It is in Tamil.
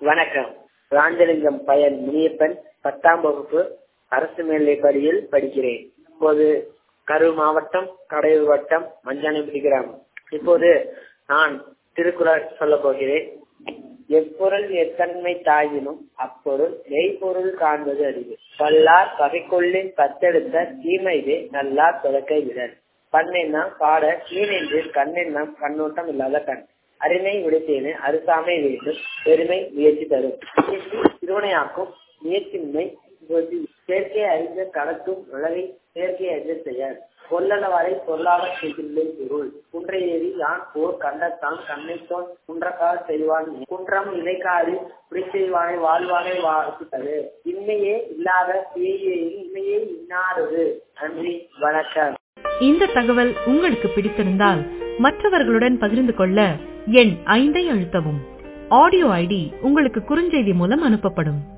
வணக்கம் ராஞ்சலிங்கம் பயன் முனியப்பன் பத்தாம் வகுப்பு அரசு மேல்நிலைப் பள்ளியில் படிக்கிறேன் இப்போது கரூர் மாவட்டம் கடையூர் வட்டம் மஞ்சானப்பட்டி கிராமம் இப்போது நான் திருக்குறள் சொல்ல போகிறேன் எப்பொருள் எத்தன்மை தாயினும் அப்பொருள் மெய்ப்பொருள் காண்பது அறிவு பல்லார் பகைக்கொள்ளின் பத்தெடுத்த தீமைவே நல்லார் தொடக்கை விடல் பண்ணெண்ணம் பாட கீழென்று கண்ணெண்ணம் கண்ணோட்டம் இல்லாத கண் அருமை விடுத்தேனு அருசாமை வேண்டும் பெருமை முயற்சி தரும் திருவனையாக்கும் முயற்சியின்மை செயற்கை அறிந்த கடக்கும் உலகை செயற்கை அறிந்த செயல் கொல்லளவரை பொருளாளர் செய்தில்லை பொருள் குன்றை ஏறி யான் போர் கண்டத்தான் கண்ணைத்தோன் குன்றக்கால் செய்வான் குன்றம் இணைக்காது குடி செய்வானை வாழ்வானை வாழ்த்துத்தது இன்மையே இல்லாத தீயில் இன்மையே இன்னாரது நன்றி வணக்கம் இந்த தகவல் உங்களுக்கு பிடித்திருந்தால் மற்றவர்களுடன் பகிர்ந்து கொள்ள எண் ஐந்தை அழுத்தவும் ஆடியோ ஐடி உங்களுக்கு குறுஞ்செய்தி மூலம் அனுப்பப்படும்